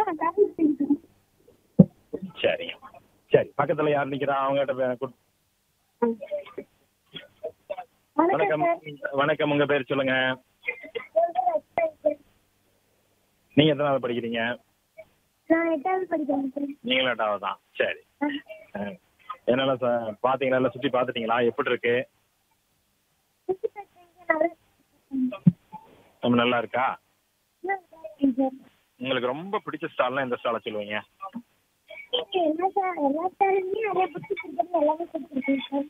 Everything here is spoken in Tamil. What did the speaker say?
நான் காலேஜ் படிக்கிறேன் சரிங்க சரி பக்கத்துல யார் நிக்கிறா அவங்ககிட்ட பே- குட்- வணக்கம் வணக்கம் சார் வணக்கம் உங்க பேர் சொல்லுங்க நீங்க எத்தனாவது படிக்கிறீங்க நான் எட்டாவது படிக்கிறேன் சார் நீங்களும் எட்டாவது தான் சரி அஹ், என்னென்ன ச- பாத்தீங்களா எல்லாம் சுத்தி பாத்துட்டீங்களா எப்படி இருக்கு ரொம்ப நல்லா இருக்கா உங்களுக்கு ரொம்ப பிடிச்ச ஸ்டால்னா எந்த ஸ்டாலை சொல்லுவீங்க எல்லா எல்லா ஸ்டாலுமே நிறைய புக்ஸ் கொடுக்குறது எல்லாமே கொடுத்துருக்கேன் சார்